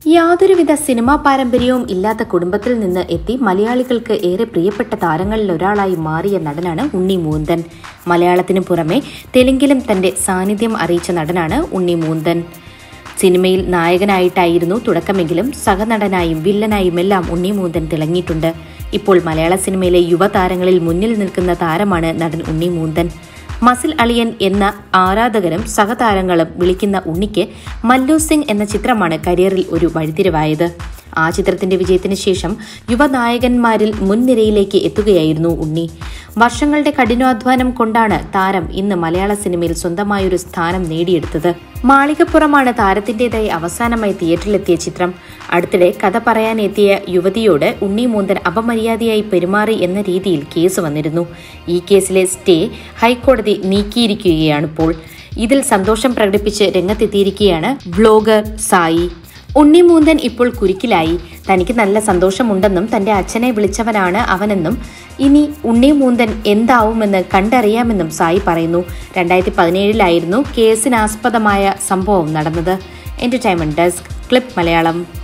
യാതൊരുവിധ സിനിമാ പാരമ്പര്യവും ഇല്ലാത്ത കുടുംബത്തിൽ നിന്ന് എത്തി മലയാളികൾക്ക് ഏറെ പ്രിയപ്പെട്ട താരങ്ങളിൽ ഒരാളായി മാറിയ നടനാണ് ഉണ്ണി മൂന്തൻ മലയാളത്തിനു പുറമെ തെലുങ്കിലും തന്റെ സാന്നിധ്യം അറിയിച്ച നടനാണ് ഉണ്ണി മൂന്തൻ സിനിമയിൽ നായകനായിട്ടായിരുന്നു തുടക്കമെങ്കിലും സഹനടനായും വില്ലനായും എല്ലാം ഉണ്ണി മൂന്തൻ തിളങ്ങിയിട്ടുണ്ട് ഇപ്പോൾ മലയാള സിനിമയിലെ യുവതാരങ്ങളിൽ മുന്നിൽ നിൽക്കുന്ന താരമാണ് നടൻ ഉണ്ണി മൂന്തൻ മസിൽ അളിയൻ എന്ന ആരാധകരും സഹതാരങ്ങളും വിളിക്കുന്ന ഉണ്ണിക്ക് മല്ലു സിംഗ് എന്ന ചിത്രമാണ് കരിയറിൽ ഒരു വഴിത്തിരിവായത് ആ ചിത്രത്തിന്റെ വിജയത്തിന് ശേഷം യുവനായകന്മാരിൽ മുൻനിരയിലേക്ക് എത്തുകയായിരുന്നു ഉണ്ണി വർഷങ്ങളുടെ കഠിനാധ്വാനം കൊണ്ടാണ് താരം ഇന്ന് മലയാള സിനിമയിൽ സ്വന്തമായൊരു സ്ഥാനം നേടിയെടുത്തത് മാളികപ്പുറമാണ് താരത്തിന്റേതായി അവസാനമായി തിയേറ്ററിലെത്തിയ ചിത്രം അടുത്തിടെ കഥ പറയാനെത്തിയ യുവതിയോട് ഉണ്ണി മൂന്തൻ അപമര്യാദയായി പെരുമാറി എന്ന രീതിയിൽ കേസ് വന്നിരുന്നു ഈ കേസിലെ സ്റ്റേ ഹൈക്കോടതി നീക്കിയിരിക്കുകയാണിപ്പോൾ ഇതിൽ സന്തോഷം പ്രകടിപ്പിച്ച് രംഗത്തെത്തിയിരിക്കുകയാണ് വ്ലോഗർ സായി ഉണ്ണി മൂന്തൻ ഇപ്പോൾ കുരുക്കിലായി തനിക്ക് നല്ല സന്തോഷമുണ്ടെന്നും തന്റെ അച്ഛനെ വിളിച്ചവനാണ് അവനെന്നും ഇനി ഉണ്ണി മൂന്തൻ എന്താവുമെന്ന് കണ്ടറിയാമെന്നും സായി പറയുന്നു രണ്ടായിരത്തി പതിനേഴിലായിരുന്നു കേസിനാസ്പദമായ സംഭവം നടന്നത് എന്റർടൈൻമെന്റ് ഡെസ്ക് ക്ലിപ്പ് മലയാളം